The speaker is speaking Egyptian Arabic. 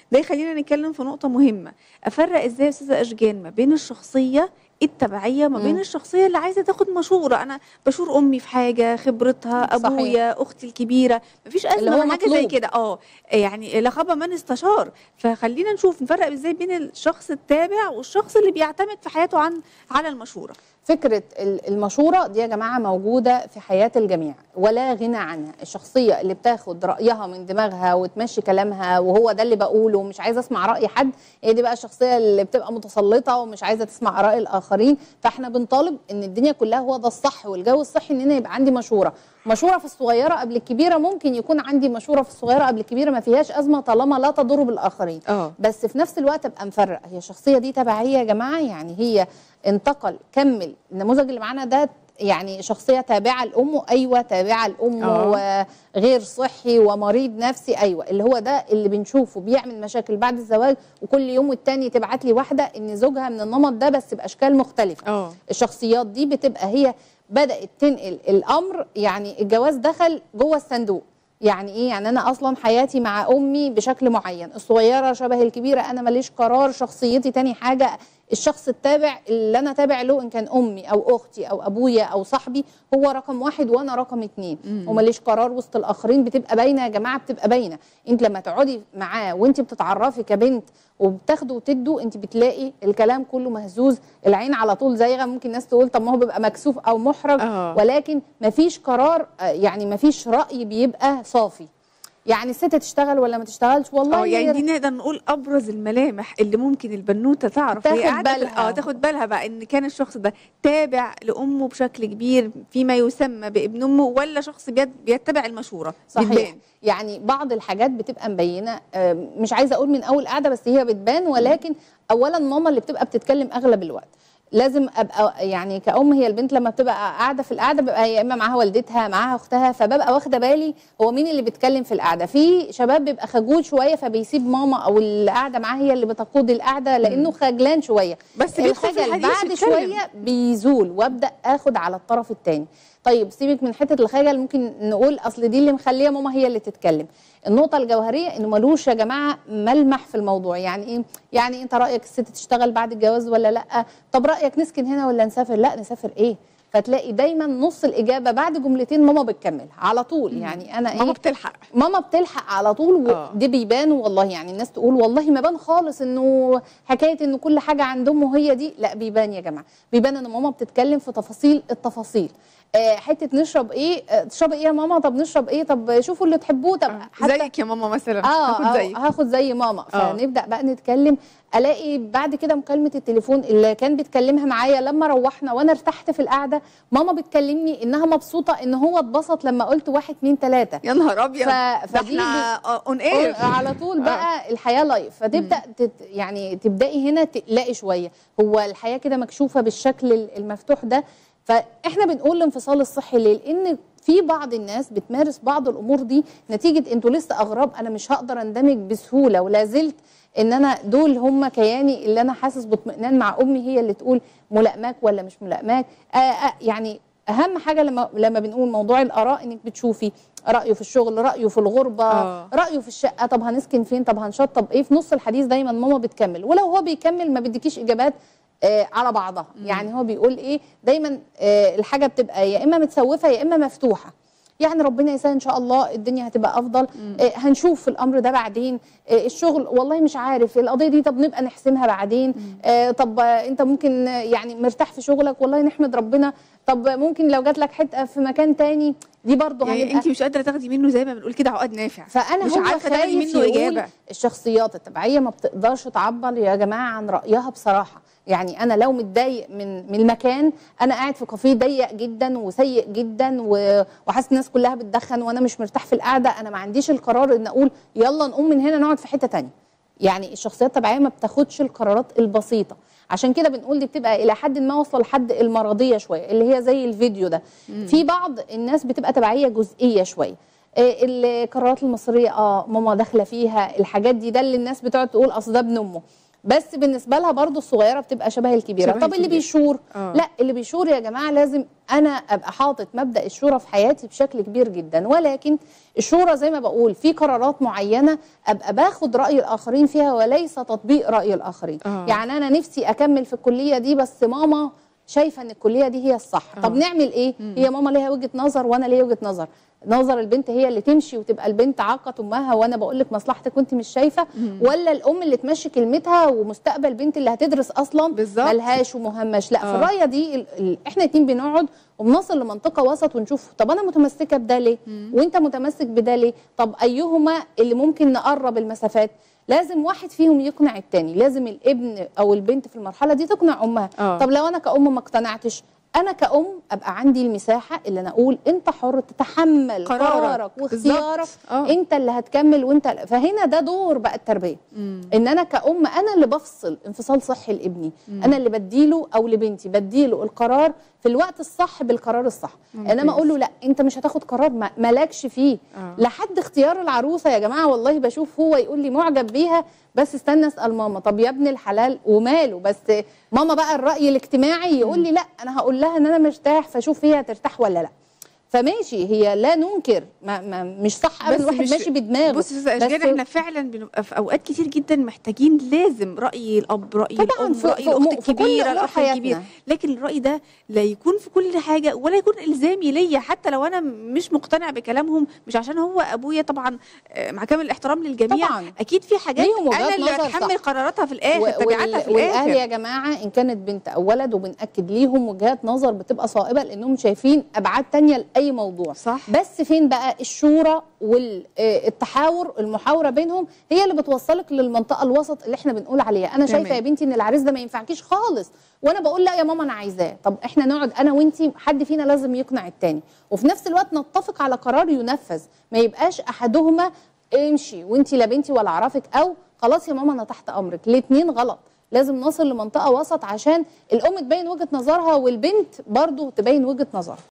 ده يخلينا نتكلم في نقطه مهمه افرق ازاي يا استاذه اشجان ما بين الشخصيه التبعيه ما بين مم. الشخصيه اللي عايزه تاخد مشوره انا بشور امي في حاجه خبرتها صحيح. ابويا اختي الكبيره مفيش اللي ازمه هو من حاجه زي مطلوب. كده اه يعني لا خاب من استشار فخلينا نشوف نفرق ازاي بين الشخص التابع والشخص اللي بيعتمد في حياته عن على المشوره فكرة ال- المشورة دي يا جماعة موجودة في حياة الجميع ولا غنى عنها الشخصية اللي بتاخد رأيها من دماغها وتمشي كلامها وهو ده اللي بقوله ومش عايزة أسمع رأي حد هي دي بقى الشخصية اللي بتبقى متسلطة ومش عايزة تسمع آراء الآخرين فاحنا بنطالب إن الدنيا كلها هو ده الصح والجو الصحي إن أنا يبقى عندي مشورة مشورة في الصغيرة قبل الكبيرة ممكن يكون عندي مشورة في الصغيرة قبل الكبيرة ما فيهاش أزمة طالما لا تضر بالآخرين اه بس في نفس الوقت ابقى مفرق هي الشخصيه دي تبعيه يا جماعه يعني هي انتقل كمل النموذج اللي معانا ده يعني شخصيه تابعه لامه ايوه تابعه لامه آه. وغير صحي ومريض نفسي ايوه اللي هو ده اللي بنشوفه بيعمل مشاكل بعد الزواج وكل يوم والتاني تبعت لي واحده ان زوجها من النمط ده بس باشكال مختلفه اه الشخصيات دي بتبقى هي بدات تنقل الامر يعني الجواز دخل جوه الصندوق يعني ايه يعني انا اصلا حياتي مع امي بشكل معين الصغيره شبه الكبيره انا ماليش قرار شخصيتي تاني حاجه الشخص التابع اللي انا تابع له ان كان امي او اختي او ابويا او صاحبي هو رقم واحد وانا رقم اتنين وماليش قرار وسط الاخرين بتبقى باينه يا جماعه بتبقى باينه انت لما تقعدي معاه وانت بتتعرفي كبنت وبتاخدوا وتدوا انت بتلاقي الكلام كله مهزوز العين على طول زايغه ممكن ناس تقول طب ما هو بيبقى مكسوف او محرج آه. ولكن مفيش قرار آه، يعني مفيش راي بيبقى صافي يعني الست تشتغل ولا ما تشتغلش والله اه يعني هي- دي نقدر نقول ابرز الملامح اللي ممكن البنوته تعرف تاخد هي قاعدة في- بالها. اه تاخد بالها بقى ان كان الشخص ده تابع لامه بشكل كبير فيما يسمى بابن امه ولا شخص بيت- بيتبع المشوره صحيح بتبان. يعني بعض الحاجات بتبقى مبينه آه، مش عايزه اقول من اول قعده بس هي بتبان ولكن اولا ماما اللي بتبقى بتتكلم اغلب الوقت لازم ابقى يعني كأم هي البنت لما بتبقى قاعده في القعده بيبقى يا اما معاها والدتها معاها اختها فببقى واخده بالي هو مين اللي بيتكلم في القعده في شباب بيبقى خجول شويه فبيسيب ماما او اللي قاعده معاه هي اللي بتقود القعده لانه خجلان شويه بس بيدخل في الخجل الحديث بعد ويتكلم. شويه بيزول وابدا اخد على الطرف الثاني طيب سيبك من حته الخجل ممكن نقول اصل دي اللي مخليه ماما هي اللي تتكلم النقطه الجوهريه انه ملوش يا جماعه ملمح في الموضوع يعني ايه يعني انت رايك الست تشتغل بعد الجواز ولا لا طب رايك نسكن هنا ولا نسافر لا نسافر ايه فتلاقي دايما نص الاجابه بعد جملتين ماما بتكمل على طول يعني انا ماما ايه بتلحق ماما بتلحق على طول آه. ودي بيبان والله يعني الناس تقول والله ما بان خالص انه حكايه انه كل حاجه عند امه هي دي لا بيبان يا جماعه بيبان ان ماما بتتكلم في تفاصيل التفاصيل آه حته نشرب ايه آه تشرب ايه يا ماما طب نشرب ايه طب شوفوا اللي تحبوه طب زيك يا ماما مثلا اه هاخد هاخد زيك هاخد زي ماما آه. فنبدا بقى نتكلم الاقي بعد كده مكالمه التليفون اللي كان بيتكلمها معايا لما روحنا وانا ارتحت في القعده ماما بتكلمني انها مبسوطه ان هو اتبسط لما قلت واحد اتنين تلاته يا نهار ابيض ف- ده فدي احنا اون اير على طول بقى الحياه لايف فتبدا تت يعني تبداي هنا تقلقي شويه هو الحياه كده مكشوفه بالشكل ال- المفتوح ده فاحنا بنقول الانفصال الصحي ليه لان في بعض الناس بتمارس بعض الامور دي نتيجه انتوا لسه اغراب انا مش هقدر اندمج بسهوله ولا زلت ان انا دول هم كياني اللي انا حاسس باطمئنان مع امي هي اللي تقول ملائماك ولا مش ملائماك آه آه يعني اهم حاجه لما لما بنقول موضوع الاراء انك بتشوفي رايه في الشغل رايه في الغربه آه. رايه في الشقه طب هنسكن فين طب هنشطب ايه في نص الحديث دايما ماما بتكمل ولو هو بيكمل ما بيديكيش اجابات آه على بعضها يعني هو بيقول ايه دايما آه الحاجه بتبقى يا اما متسوفه يا اما مفتوحه يعني ربنا يسهل ان شاء الله الدنيا هتبقى افضل آه هنشوف الامر ده بعدين آه الشغل والله مش عارف القضيه دي طب نبقى نحسمها بعدين آه طب آه انت ممكن آه، يعني مرتاح في شغلك والله نحمد ربنا طب ممكن لو جات لك حته في مكان تاني دي برضه يعني هنبقى انت مش قادره تاخدي منه زي ما بنقول كده عقد نافع فانا مش هو عارفه تاخدي خايف منه يقول اجابه الشخصيات التبعيه ما بتقدرش تعبر يا جماعه عن رايها بصراحه يعني انا لو متضايق من من المكان انا قاعد في كافيه ضيق جدا وسيء جدا و- وحاسس الناس كلها بتدخن وانا مش مرتاح في القعده انا ما عنديش القرار ان اقول يلا نقوم من هنا نقعد في حته تانية يعني الشخصيات التبعيه ما بتاخدش القرارات البسيطه عشان كده بنقول دي بتبقى الى حد ما وصل لحد المرضيه شويه اللي هي زي الفيديو ده في بعض الناس بتبقى تبعيه جزئيه شويه آه، القرارات المصريه اه ماما داخله فيها الحاجات دي ده اللي الناس بتقعد تقول اصل ده ابن امه بس بالنسبه لها برضو الصغيره بتبقى شبه الكبيره شبه طب اللي الكبيرة. بيشور آه. لا اللي بيشور يا جماعه لازم انا ابقى حاطط مبدا الشورى في حياتي بشكل كبير جدا ولكن الشورى زي ما بقول في قرارات معينه ابقى باخد راي الاخرين فيها وليس تطبيق راي الاخرين آه. يعني انا نفسي اكمل في الكليه دي بس ماما شايفه ان الكليه دي هي الصح آه. طب نعمل ايه هي ماما ليها وجهه نظر وانا ليا وجهه نظر نظر البنت هي اللي تمشي وتبقى البنت عاقه امها وانا بقول لك مصلحتك وانت مش شايفه ولا الام اللي تمشي كلمتها ومستقبل البنت اللي هتدرس اصلا بالظبط. ملهاش ومهمش لا في آه. الرايه دي ال- ال- احنا اتنين بنقعد وبنصل لمنطقه وسط ونشوف طب انا متمسكه بده ليه وانت متمسك بده ليه طب ايهما اللي ممكن نقرب المسافات لازم واحد فيهم يقنع التاني لازم الابن او البنت في المرحله دي تقنع امها آه. طب لو انا كأم ما اقتنعتش انا كأم ابقى عندي المساحه اللي انا اقول انت حر تتحمل قرارك. قرارك واختيارك بالظبط. آه. انت اللي هتكمل وانت فهنا ده دور بقى التربيه ان انا كأم انا اللي بفصل انفصال صحي لابني انا اللي بديله او لبنتي بديله القرار في الوقت الصح بالقرار الصح ممتاز. انما اقول له لا انت مش هتاخد قرار ما- مالكش فيه آه. لحد اختيار العروسه يا جماعه والله بشوف هو يقول لي معجب بيها بس استنى اسال ماما طب يا ابن الحلال وماله بس ماما بقى الراي الاجتماعي يقول لي لا انا هقول لها ان انا مرتاح فشوف هي هترتاح ولا لا فماشي هي لا ننكر ما ما مش صح ابدا بس الواحد مش- ماشي بدماغه بص يا استاذه بس اشجان احنا فعلا بنبقى في اوقات كتير جدا محتاجين لازم راي الاب راي طبعاً الام في- راي في- الاخت في كل الكبيره أمور الاخ حياتنا. الكبير لكن الراي ده لا يكون في كل حاجه ولا يكون الزامي ليا حتى لو انا مش مقتنع بكلامهم مش عشان هو ابويا طبعا آه، مع كامل الاحترام للجميع طبعاً. اكيد في حاجات ليهم وجهات انا اللي نظر هتحمل صح. قراراتها في الاخر و- تبعاتها وال- في والاهل الاخر يا جماعه ان كانت بنت او ولد وبناكد ليهم وجهات نظر بتبقى صائبه لانهم شايفين ابعاد تانية لاي موضوع صح. بس فين بقى الشورى والتحاور المحاوره بينهم هي اللي بتوصلك للمنطقه الوسط اللي احنا بنقول عليها انا تمام. شايفه يا بنتي ان العريس ده ما ينفعكيش خالص وانا بقول لا يا ماما انا عايزاه طب احنا نقعد انا وانتي حد فينا لازم يقنع التاني وفي نفس الوقت نتفق على قرار ينفذ ما يبقاش احدهما امشي وانتي لا بنتي ولا اعرفك او خلاص يا ماما انا تحت امرك الاثنين غلط لازم نصل لمنطقه وسط عشان الام تبين وجهه نظرها والبنت برضو تبين وجهه نظرها